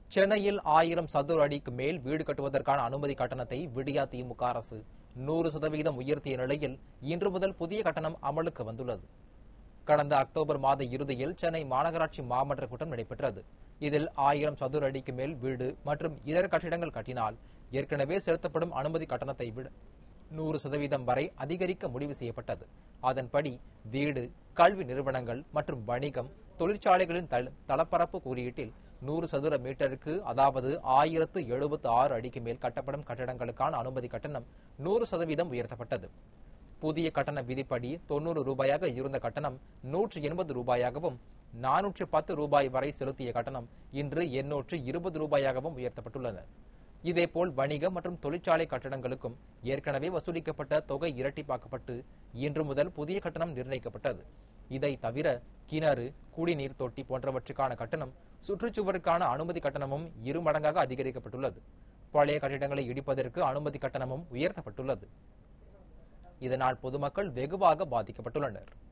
சென்னையில் ஆயிரம் சதுர அடிக்கு மேல் வீடு கட்டுவதற்கான அனுமதி கட்டணத்தை விடியா திமுக அரசு நூறு சதவீதம் உயர்த்திய நிலையில் இன்று முதல் புதிய கட்டணம் அமலுக்கு வந்துள்ளது கடந்த அக்டோபர் மாத இறுதியில் சென்னை மாநகராட்சி மாமன்ற கூட்டம் நடைபெற்றது இதில் ஆயிரம் சதுர அடிக்கு மேல் வீடு மற்றும் இதர கட்டிடங்கள் கட்டினால் ஏற்கனவே செலுத்தப்படும் அனுமதி கட்டணத்தை விட நூறு சதவீதம் வரை அதிகரிக்க முடிவு செய்யப்பட்டது அதன்படி வீடு கல்வி நிறுவனங்கள் மற்றும் வணிகம் தொழிற்சாலைகளின் தள- தளப்பரப்பு குறியீட்டில் நூறு சதுர மீட்டருக்கு அதாவது ஆயிரத்து எழுபத்து ஆறு அடிக்கு மேல் கட்டப்படும் கட்டடங்களுக்கான அனுமதி கட்டணம் நூறு சதவீதம் உயர்த்தப்பட்டது புதிய கட்டண விதிப்படி தொண்ணூறு ரூபாயாக இருந்த கட்டணம் நூற்று எண்பது ரூபாயாகவும் நானூற்று பத்து ரூபாய் வரை செலுத்திய கட்டணம் இன்று எண்ணூற்று இருபது ரூபாயாகவும் உயர்த்தப்பட்டுள்ளன இதேபோல் வணிக மற்றும் தொழிற்சாலை கட்டடங்களுக்கும் ஏற்கனவே வசூலிக்கப்பட்ட தொகை இரட்டிப்பாக்கப்பட்டு இன்று முதல் புதிய கட்டணம் நிர்ணயிக்கப்பட்டது இதை தவிர கிணறு குடிநீர் தொட்டி போன்றவற்றுக்கான கட்டணம் சுற்றுச்சுவருக்கான அனுமதி கட்டணமும் இரு மடங்காக அதிகரிக்கப்பட்டுள்ளது பழைய கட்டிடங்களை இடிப்பதற்கு அனுமதி கட்டணமும் உயர்த்தப்பட்டுள்ளது இதனால் பொதுமக்கள் வெகுவாக பாதிக்கப்பட்டுள்ளனர்